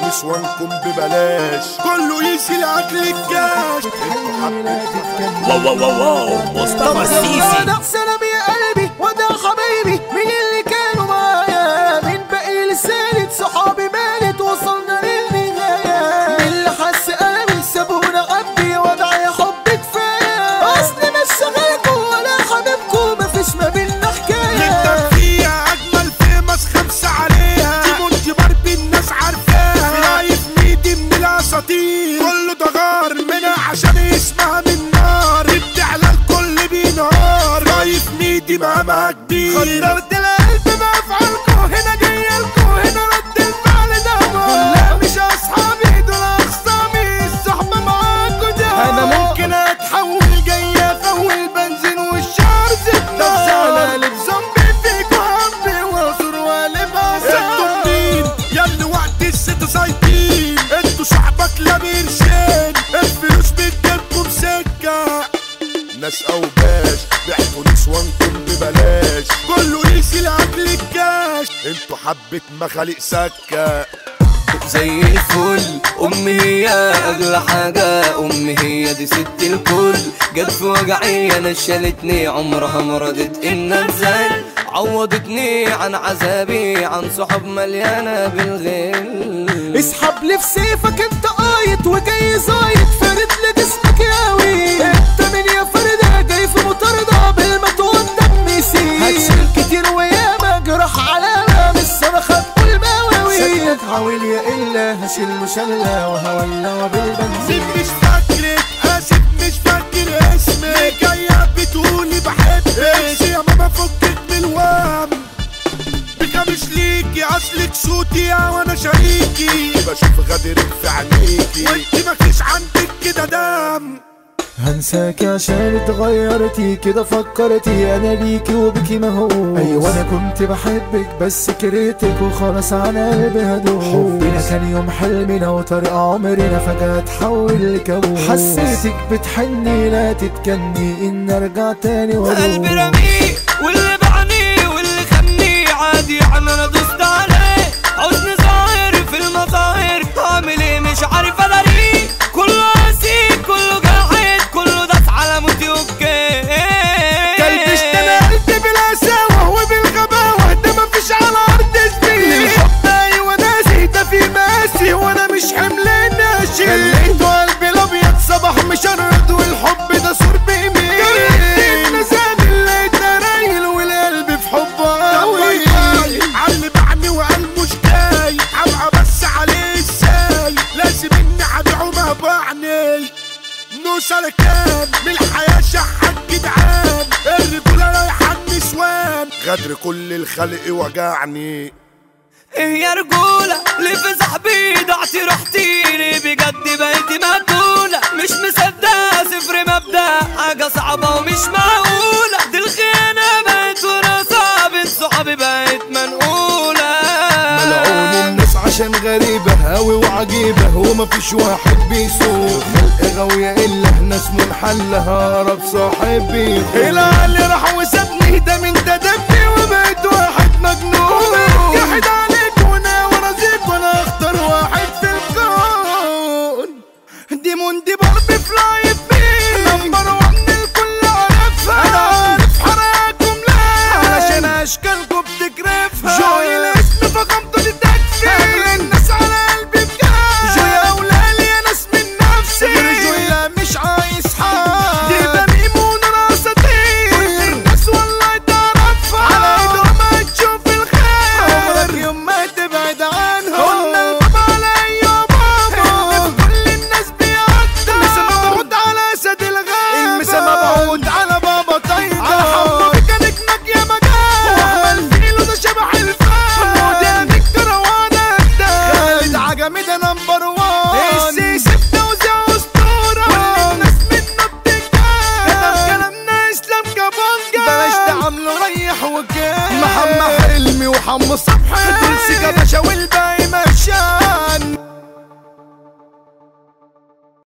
نسوانكم ببلاش كله يشيل اكل الكاش واو واو واو واو مصطفى السيسي ودع سلام يا قلبي ودع حبايبي مين اللي كانوا معايا مين باقي لسانة صحابي مالت وصلنا للنهاية مين اللي حس قلبي سابونا عبي ودع يا حب كفاية اصل مش شغالكوا ولا حبيبكوا مفيش ما بينا حكاية نقدر فيها اجمل فيمس خمسة عليها دي منتي باربي الناس عارفاها نايف ميدي من الاساطير كله ده غار منها عشان اسمها من نار بتعلى الكل بينهار نايف ميدي مهما كبير خدرت القلب بافعالكوا هنا جايلكوا هنا رد الفعل ده لا مش اصحابي دول اخصامي الصحبة معاكوا ده انا ممكن اتحول جاي افول بنزين والشعر زيت نار اقلب زومبي فيك وهبي واصر والب انتوا مين ياللي وقت الست سايطين انتوا شعبك لا بيرشين الفلوس بتجيبكم سكه ناس اوباش بيحكوا نسوانكم ببلاش كله يشيل اكل الكاش انتوا حبة مخالق سكه زي الفل امي هي اغلى حاجة امي هي دي ست الكل جت في وجعي انا شالتني عمرها ما رضت ان انزل عوضتني عن عذابي عن صحاب مليانة بالغل اسحب لي في سيفك انت قايط وجاي زايد فارد لجسمك ياوي انت من يا فردة جاي في مطاردة بالمتون دم يسيل هتشيل كتير وياما جرح علامة مش صرخة تقول بواوي سيد حاول يا الا هشيل مشلة وهولع بالبنزين سيب مش فاكرك اسف مش فاكر اسمك جاية بتقولي بحبك يا ماما فكك من الوهم بقى مش ليكي اصلك صوتي وانا شريكي بشوف غدرك في عينيكي وانت مفيش عندك كده دم هنساك عشان اتغيرتي كده فكرتي انا ليكي وبكي مهووس ايوه انا كنت بحبك بس كرهتك وخلاص على قلبي هدوس حبنا كان يوم حلمنا وطريق عمرنا فجأة اتحول لكابوس حسيتك بتحني لا تتكني ان ارجع تاني قلبي وادوس رميه واللي بعني واللي خني عادي عم انا دوست عليه حزن ظاهر في المظاهر اعمل ايه مش عارف اداريه كله قاسي كله جاحد كله داس على موتي اوكي كلبشت انا قلبي بالقساوة وبالغباوة ده مفيش على ارض زميلي الحب ايوه ناسي ده في ماسي وانا مش حمل ناشي خليته قلبي الابيض صباح مشرد والحب ده سور بيميل النزال اللي رايل والقلب في حبه قوي علي بعني وقال مش جاي ابقى بس عليه ازاي لازم اني ابيعه ما بعني نوصل كام من الحياة شحات جدعان الرجولة رايحة النسوان غدر كل الخلق وجعني ايه يا رجولة ليه في صاحبي ضعتي رحتيني بجد بقيتي مقبولة مش مصدقة صفر مبدأ حاجة صعبة ومش معقولة دي الخيانة بقت ورا بين صحابي بقت منقولة ملعون الناس عشان غريبة هاوي وعجيبة ومفيش واحد بيسوق خلق غاوية إلا ناس منحلة هرب صاحبي العقل راح وسابني ده من ده دمي وبقيت واحد مجنون جاحد عليك وانا ورزيك وانا اختار واحد في الكون دي موندي باربي فلاي بي نمبر وان الكل عارفها انا